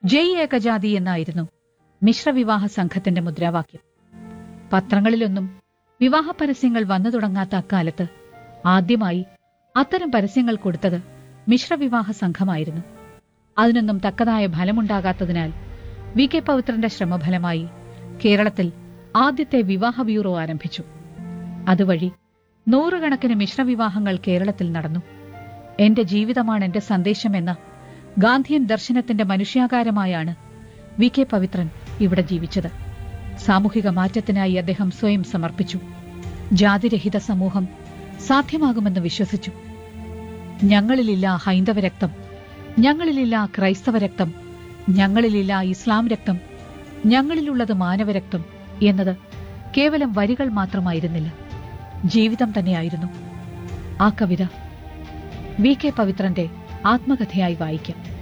ജയ് ഏകജാതി എന്നായിരുന്നു മിശ്രവിവാഹ സംഘത്തിന്റെ മുദ്രാവാക്യം പത്രങ്ങളിലൊന്നും വിവാഹ പരസ്യങ്ങൾ വന്നു തുടങ്ങാത്ത അക്കാലത്ത് ആദ്യമായി അത്തരം പരസ്യങ്ങൾ കൊടുത്തത് മിശ്രവിവാഹ സംഘമായിരുന്നു അതിനൊന്നും തക്കതായ ഫലമുണ്ടാകാത്തതിനാൽ വി കെ പവിത്രന്റെ ശ്രമഫലമായി കേരളത്തിൽ ആദ്യത്തെ വിവാഹ ബ്യൂറോ ആരംഭിച്ചു അതുവഴി നൂറുകണക്കിന് മിശ്രവിവാഹങ്ങൾ കേരളത്തിൽ നടന്നു എന്റെ ജീവിതമാണ് എന്റെ സന്ദേശം എന്ന ഗാന്ധിയൻ ദർശനത്തിന്റെ മനുഷ്യാകാരമായാണ് വി കെ പവിത്രൻ ഇവിടെ ജീവിച്ചത് സാമൂഹിക മാറ്റത്തിനായി അദ്ദേഹം സ്വയം സമർപ്പിച്ചു ജാതിരഹിത സമൂഹം സാധ്യമാകുമെന്ന് വിശ്വസിച്ചു ഞങ്ങളിലില്ല ഹൈന്ദവ രക്തം ഞങ്ങളിലില്ല ക്രൈസ്തവ രക്തം ഞങ്ങളിലില്ല ഇസ്ലാം രക്തം ഞങ്ങളിലുള്ളത് മാനവരക്തം എന്നത് കേവലം വരികൾ മാത്രമായിരുന്നില്ല ജീവിതം തന്നെയായിരുന്നു ആ കവിത വി കെ പവിത്രന്റെ ആത്മകഥയായി വായിക്കാം